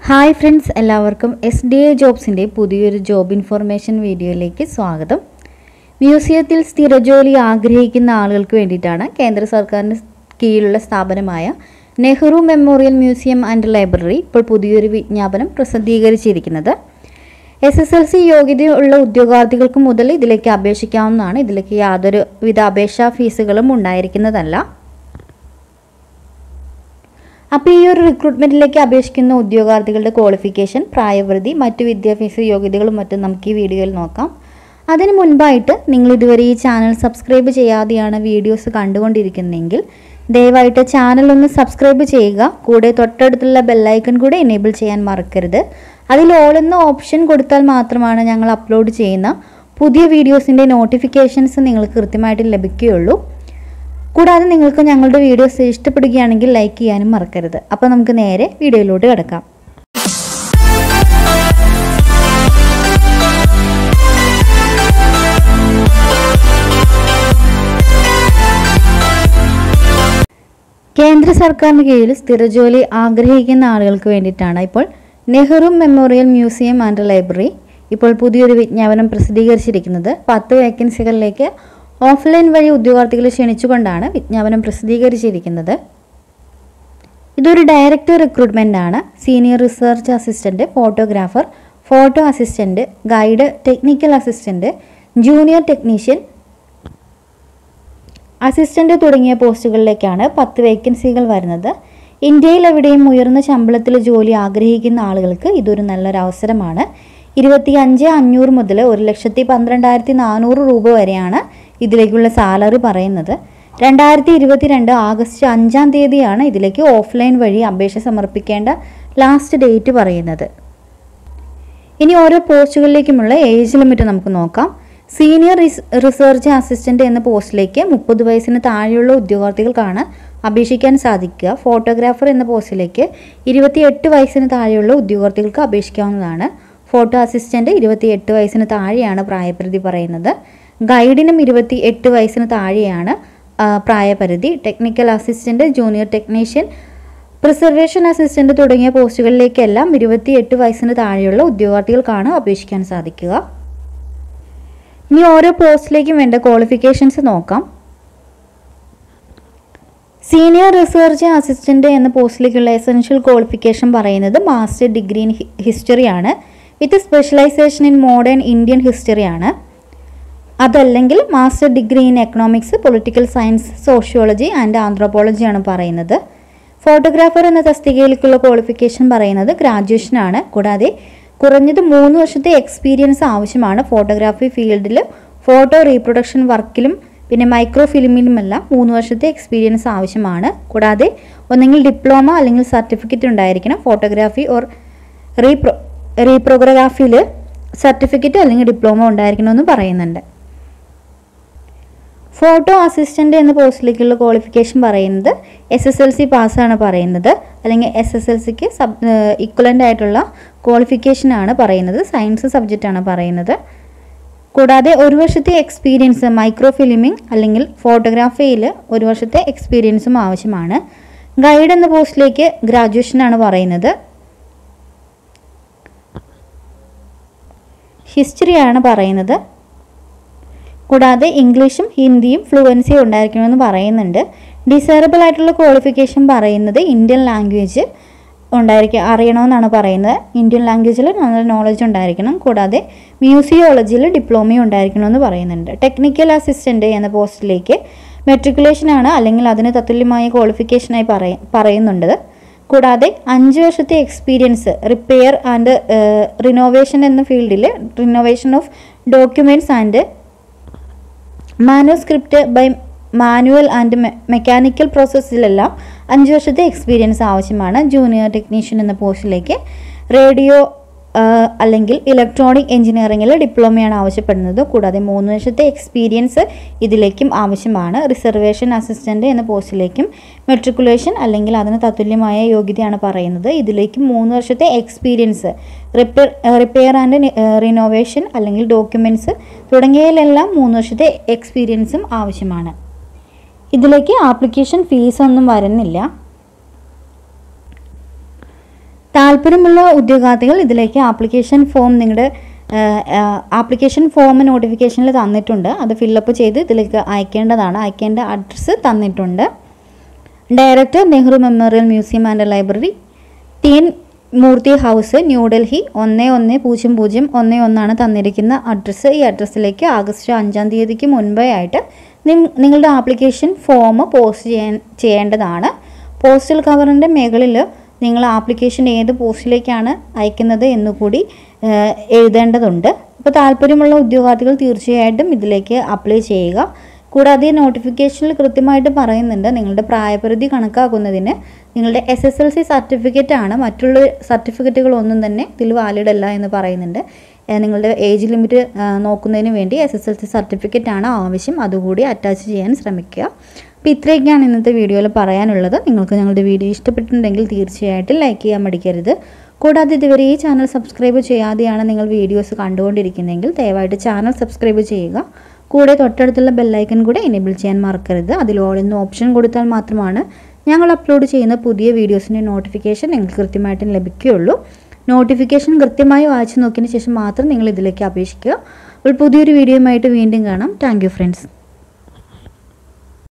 hi friends എല്ലാവർക്കും S D A ജോബ്സിൻ്റെ പുതിയൊരു ജോബ് ഇൻഫർമേഷൻ വീഡിയോയിലേക്ക് സ്വാഗതം മ്യൂസിയത്തിൽ സ്ഥിരജോലി ആഗ്രഹിക്കുന്ന ആളുകൾക്ക് വേണ്ടിയിട്ടാണ് കേന്ദ്ര സർക്കാരിന് കീഴിലുള്ള സ്ഥാപനമായ Nehru memorial museum and library ഇപ്പോൾ പുതിയൊരു വിജ്ഞാപനം പ്രസിദ്ധീകരിച്ചിരിക്കുന്നത് എസ് എസ് എൽ സി യോഗ്യതയുള്ള ഉദ്യോഗാർത്ഥികൾക്ക് മുതൽ ഇതിലേക്ക് അപേക്ഷിക്കാവുന്നതാണ് ഇതിലേക്ക് യാതൊരു വിധ അപേക്ഷാ ഫീസുകളും ഉണ്ടായിരിക്കുന്നതല്ല അപ്പോൾ ഈ ഒരു റിക്രൂട്ട്മെൻറ്റിലേക്ക് അപേക്ഷിക്കുന്ന ഉദ്യോഗാർത്ഥികളുടെ ക്വാളിഫിക്കേഷൻ പ്രായപരിധി മറ്റു വിദ്യാഭ്യാസ യോഗ്യതകളും മറ്റും നമുക്ക് ഈ വീഡിയോയിൽ നോക്കാം അതിന് മുൻപായിട്ട് നിങ്ങൾ ഇതുവരെ ഈ ചാനൽ സബ്സ്ക്രൈബ് ചെയ്യാതെയാണ് വീഡിയോസ് കണ്ടുകൊണ്ടിരിക്കുന്നതെങ്കിൽ ദയവായിട്ട് ചാനൽ ഒന്ന് സബ്സ്ക്രൈബ് ചെയ്യുക കൂടെ തൊട്ടടുത്തുള്ള ബെല്ലൈക്കൺ കൂടെ എനേബിൾ ചെയ്യാൻ മറക്കരുത് അതിൽ ഓൾ എന്ന ഓപ്ഷൻ കൊടുത്താൽ മാത്രമാണ് ഞങ്ങൾ അപ്ലോഡ് ചെയ്യുന്ന പുതിയ വീഡിയോസിൻ്റെ നോട്ടിഫിക്കേഷൻസ് നിങ്ങൾക്ക് കൃത്യമായിട്ട് ലഭിക്കുകയുള്ളൂ കൂടാതെ നിങ്ങൾക്ക് ഞങ്ങളുടെ വീഡിയോസ് ഇഷ്ടപ്പെടുകയാണെങ്കിൽ ലൈക്ക് ചെയ്യാനും മറക്കരുത് അപ്പോൾ നമുക്ക് നേരെ വീഡിയോയിലോട്ട് കിടക്കാം കേന്ദ്ര സർക്കാരിന് കീഴിൽ സ്ഥിരജോലി ആഗ്രഹിക്കുന്ന ആളുകൾക്ക് വേണ്ടിയിട്ടാണ് ഇപ്പോൾ Nehru memorial museum and library ഇപ്പോൾ പുതിയൊരു വിജ്ഞാപനം പ്രസിദ്ധീകരിച്ചിരിക്കുന്നത് പത്ത് വേക്കൻസികളിലേക്ക് ഓഫ്ലൈൻ വഴി ഉദ്യോഗാർത്ഥികളെ ക്ഷണിച്ചുകൊണ്ടാണ് വിജ്ഞാപനം പ്രസിദ്ധീകരിച്ചിരിക്കുന്നത് ഇതൊരു ഡയറക്റ്റ് റിക്രൂട്ട്മെൻ്റ് ആണ് senior research assistant photographer photo assistant guide technical assistant junior technician assistant തുടങ്ങിയ പോസ്റ്റുകളിലേക്കാണ് പത്ത് വേക്കൻസികൾ വരുന്നത് ഇന്ത്യയിൽ എവിടെയും ഉയർന്ന ശമ്പളത്തിൽ ജോലി ആഗ്രഹിക്കുന്ന ആളുകൾക്ക് ഇതൊരു നല്ലൊരു അവസരമാണ് ഇരുപത്തി അഞ്ച് അഞ്ഞൂറ് മുതൽ ഒരു ലക്ഷത്തി പന്ത്രണ്ടായിരത്തി നാനൂറ് രൂപ വരെയാണ് ഇതിലേക്കുള്ള സാലറി പറയുന്നത് രണ്ടായിരത്തി ഇരുപത്തിരണ്ട് ആഗസ്റ്റ് അഞ്ചാം തീയതിയാണ് ഇതിലേക്ക് ഓഫ്ലൈൻ വഴി അപേക്ഷ സമർപ്പിക്കേണ്ട ലാസ്റ്റ് ഡേറ്റ് പറയുന്നത് ഇനി ഓരോ പോസ്റ്റുകളിലേക്കുമുള്ള ഏജ് ലിമിറ്റ് നമുക്ക് നോക്കാം സീനിയർ റിസർച്ച് അസിസ്റ്റന്റ് എന്ന പോസ്റ്റിലേക്ക് മുപ്പത് വയസ്സിന് താഴെയുള്ള ഉദ്യോഗാർത്ഥികൾക്കാണ് അപേക്ഷിക്കാൻ സാധിക്കുക ഫോട്ടോഗ്രാഫർ എന്ന പോസ്റ്റിലേക്ക് ഇരുപത്തിയെട്ട് വയസ്സിന് താഴെയുള്ള ഉദ്യോഗാർത്ഥികൾക്ക് അപേക്ഷിക്കാവുന്നതാണ് ഫോട്ടോ അസിസ്റ്റന്റ് ഇരുപത്തിയെട്ട് വയസ്സിന് താഴെയാണ് പ്രായപരിധി പറയുന്നത് ഗൈഡിനും ഇരുപത്തി എട്ട് വയസ്സിന് താഴെയാണ് പ്രായപരിധി technical assistant junior technician preservation assistant തുടങ്ങിയ പോസ്റ്റുകളിലേക്കെല്ലാം ഇരുപത്തിയെട്ട് വയസ്സിന് താഴെയുള്ള ഉദ്യോഗാർത്ഥികൾക്കാണ് അപേക്ഷിക്കാൻ സാധിക്കുക ഇനി ഓരോ പോസ്റ്റിലേക്കും വേണ്ട ക്വാളിഫിക്കേഷൻസ് നോക്കാം സീനിയർ റിസർച്ച് അസിസ്റ്റന്റ് എന്ന പോസ്റ്റിലേക്കുള്ള എസെൻഷ്യൽ ക്വാളിഫിക്കേഷൻ പറയുന്നത് മാസ്റ്റർ ഡിഗ്രി ഇൻ ഹിസ്റ്ററിയാണ് with specialisation in modern Indian ഹിസ്റ്ററിയാണ് അതല്ലെങ്കിൽ master degree in economics political science sociology and anthropology ആണ് പറയുന്നത് ഫോട്ടോഗ്രാഫർ എന്ന തസ്തികയിലേക്കുള്ള ക്വാളിഫിക്കേഷൻ പറയുന്നത് ഗ്രാജുവേഷനാണ് കൂടാതെ കുറഞ്ഞത് മൂന്ന് വർഷത്തെ എക്സ്പീരിയൻസ് ആവശ്യമാണ് ഫോട്ടോഗ്രാഫി ഫീൽഡിൽ ഫോട്ടോ റീപ്രൊഡക്ഷൻ വർക്കിലും പിന്നെ മൈക്രോ ഫിലിമിലുമെല്ലാം മൂന്ന് വർഷത്തെ എക്സ്പീരിയൻസ് ആവശ്യമാണ് കൂടാതെ ഒന്നെങ്കിൽ ഡിപ്ലോമ അല്ലെങ്കിൽ സർട്ടിഫിക്കറ്റ് ഉണ്ടായിരിക്കണം ഫോട്ടോഗ്രാഫി ഓർ റീപ്രോ റീപ്രോഗ്രാഫിയിൽ സർട്ടിഫിക്കറ്റ് അല്ലെങ്കിൽ ഡിപ്ലോമ ഉണ്ടായിരിക്കണമെന്ന് പറയുന്നുണ്ട് ഫോട്ടോ അസിസ്റ്റൻ്റ് എന്ന പോസ്റ്റിലേക്കുള്ള ക്വാളിഫിക്കേഷൻ പറയുന്നത് എസ് എസ് എൽ സി പാസ്സാണ് പറയുന്നത് അല്ലെങ്കിൽ എസ് എസ് എൽ സിക്ക് സബ് ഇക്വലൻ്റ് ആയിട്ടുള്ള ക്വാളിഫിക്കേഷനാണ് പറയുന്നത് സയൻസ് സബ്ജക്റ്റാണ് പറയുന്നത് കൂടാതെ ഒരു വർഷത്തെ എക്സ്പീരിയൻസ് മൈക്രോ ഫിലിമിംഗ് അല്ലെങ്കിൽ ഫോട്ടോഗ്രാഫിയിൽ ഒരു വർഷത്തെ എക്സ്പീരിയൻസും ആവശ്യമാണ് ഗൈഡ് എന്ന പോസ്റ്റിലേക്ക് ഗ്രാജുവേഷനാണ് പറയുന്നത് ഹിസ്റ്ററിയാണ് പറയുന്നത് കൂടാതെ ഇംഗ്ലീഷും ഹിന്ദിയും ഫ്ലുവൻസി ഉണ്ടായിരിക്കണമെന്ന് പറയുന്നുണ്ട് ഡിസൈറബിൾ ആയിട്ടുള്ള ക്വാളിഫിക്കേഷൻ പറയുന്നത് ഇന്ത്യൻ ലാംഗ്വേജ് ഉണ്ടായിരിക്കുക അറിയണമെന്നാണ് പറയുന്നത് ഇന്ത്യൻ ലാംഗ്വേജിൽ നല്ല നോളജ് ഉണ്ടായിരിക്കണം കൂടാതെ മ്യൂസിയോളജിയിൽ ഡിപ്ലോമയും ഉണ്ടായിരിക്കണമെന്ന് പറയുന്നുണ്ട് ടെക്നിക്കൽ അസിസ്റ്റൻ്റ് എന്ന പോസ്റ്റിലേക്ക് മെട്രിക്കുലേഷൻ ആണ് അല്ലെങ്കിൽ അതിന് തത്തുല്യമായ ക്വാളിഫിക്കേഷനായി പറയ പറയുന്നുണ്ട് കൂടാതെ അഞ്ച് വർഷത്തെ എക്സ്പീരിയൻസ് റിപ്പയർ ആൻഡ് റിനോവേഷൻ എന്ന ഫീൽഡിൽ renovation of documents and manuscript by manual and mechanical പ്രോസസ്സിലെല്ലാം അഞ്ച് വർഷത്തെ എക്സ്പീരിയൻസ് ആവശ്യമാണ് ജൂനിയർ ടെക്നീഷ്യൻ എന്ന പോസ്റ്റിലേക്ക് റേഡിയോ അല്ലെങ്കിൽ ഇലക്ട്രോണിക് എഞ്ചിനീയറിംഗിൽ ഡിപ്ലോമയാണ് ആവശ്യപ്പെടുന്നത് കൂടാതെ മൂന്ന് വർഷത്തെ എക്സ്പീരിയൻസ് ഇതിലേക്കും ആവശ്യമാണ് റിസർവേഷൻ അസിസ്റ്റൻ്റ് എന്ന പോസ്റ്റിലേക്കും മെട്രിക്കുലേഷൻ അല്ലെങ്കിൽ അതിന് തത്തുല്യമായ യോഗ്യതയാണ് പറയുന്നത് ഇതിലേക്കും മൂന്ന് വർഷത്തെ experience repair repair and renovation അല്ലെങ്കിൽ ഡോക്യുമെൻറ്റ്സ് തുടങ്ങിയതിലെല്ലാം മൂന്ന് വർഷത്തെ എക്സ്പീരിയൻസും ആവശ്യമാണ് ഇതിലേക്ക് ആപ്ലിക്കേഷൻ ഫീസൊന്നും വരുന്നില്ല താല്പര്യമുള്ള ഉദ്യോഗാർത്ഥികൾ ഇതിലേക്ക് ആപ്ലിക്കേഷൻ ഫോം നിങ്ങളുടെ ആപ്ലിക്കേഷൻ ഫോം നോട്ടിഫിക്കേഷനിൽ തന്നിട്ടുണ്ട് അത് ഫില്ലപ്പ് ചെയ്ത് ഇതിലേക്ക് അയക്കേണ്ടതാണ് അയക്കേണ്ട അഡ്രസ്സ് തന്നിട്ടുണ്ട് director Nehru memorial museum and library T N Murti house New Delhi ഒന്ന് ഒന്ന് പൂജ്യം പൂജ്യം ഒന്ന് ഒന്നാണ് തന്നിരിക്കുന്ന അഡ്രസ്സ് ഈ അഡ്രസ്സിലേക്ക് ആഗസ്റ്റ് അഞ്ചാം തീയതിക്ക് മുൻപേ ആയിട്ട് നിങ്- നിങ്ങളുടെ ആപ്ലിക്കേഷൻ ഫോം പോസ്റ്റ് ചെയ്യാൻ ചെയ്യേണ്ടതാണ് പോസ്റ്റൽ കവറിൻ്റെ മുകളിൽ നിങ്ങൾ ആപ്ലിക്കേഷൻ ഏത് പോസ്റ്റിലേക്കാണ് അയക്കുന്നത് എന്നുകൂടി ഏഹ്, എഴുതേണ്ടതുണ്ട് അപ്പോൾ താല്പര്യമുള്ള ഉദ്യോഗാർത്ഥികൾ തീർച്ചയായിട്ടും ഇതിലേക്ക് അപ്ലൈ ചെയ്യുക കൂടാതെ നോട്ടിഫിക്കേഷനിൽ കൃത്യമായിട്ട് പറയുന്നുണ്ട് നിങ്ങളുടെ പ്രായപരിധി കണക്കാക്കുന്നതിന് നിങ്ങളുടെ S S L C certificate ആണ് മറ്റുള്ള സർട്ടിഫിക്കറ്റുകളൊന്നും തന്നെ ഇതിൽ വാലിഡ് അല്ല എന്ന് പറയുന്നുണ്ട് ഏഹ് നിങ്ങളുടെ ഏജ് ലിമിറ്റ് നോക്കുന്നതിന് വേണ്ടി S S L C certificate ആണ് ആവശ്യം അതുകൂടി അറ്റാച്ച് ചെയ്യാൻ ശ്രമിക്കുക അപ്പോൾ ഇത്രയൊക്കെയാണ് ഇന്നത്തെ വീഡിയോയിൽ പറയാനുള്ളത് നിങ്ങൾക്ക് ഞങ്ങളുടെ വീഡിയോ ഇഷ്ടപ്പെട്ടിട്ടുണ്ടെങ്കിൽ തീർച്ചയായിട്ടും ലൈക്ക് ചെയ്യാൻ മടിക്കരുത് കൂടാതെ ഇതുവരെ ഈ ചാനൽ സബ്സ്ക്രൈബ് ചെയ്യാതെയാണ് നിങ്ങൾ വീഡിയോസ് കണ്ടുകൊണ്ടിരിക്കുന്നതെങ്കിൽ ദയവായിട്ട് ചാനൽ സബ്സ്ക്രൈബ് ചെയ്യുക കൂടെ തൊട്ടടുത്തുള്ള ബെല്ലൈക്കൺ കൂടെ എനേബിൾ ചെയ്യാൻ മറക്കരുത് അതിൽ ഓൾ എന്ന ഓപ്ഷൻ കൊടുത്താൽ മാത്രമാണ് ഞങ്ങൾ അപ്ലോഡ് ചെയ്യുന്ന പുതിയ വീഡിയോസിൻ്റെ നോട്ടിഫിക്കേഷൻ നിങ്ങൾക്ക് കൃത്യമായിട്ടും ലഭിക്കുകയുള്ളൂ നോട്ടിഫിക്കേഷൻ കൃത്യമായി വായിച്ചു നോക്കിയതിന് ശേഷം മാത്രം നിങ്ങൾ ഇതിലേക്ക് അപേക്ഷിക്കുക അപ്പോൾ പുതിയൊരു വീഡിയോയുമായിട്ട് വീണ്ടും കാണാം താങ്ക് യു ഫ്രണ്ട്സ്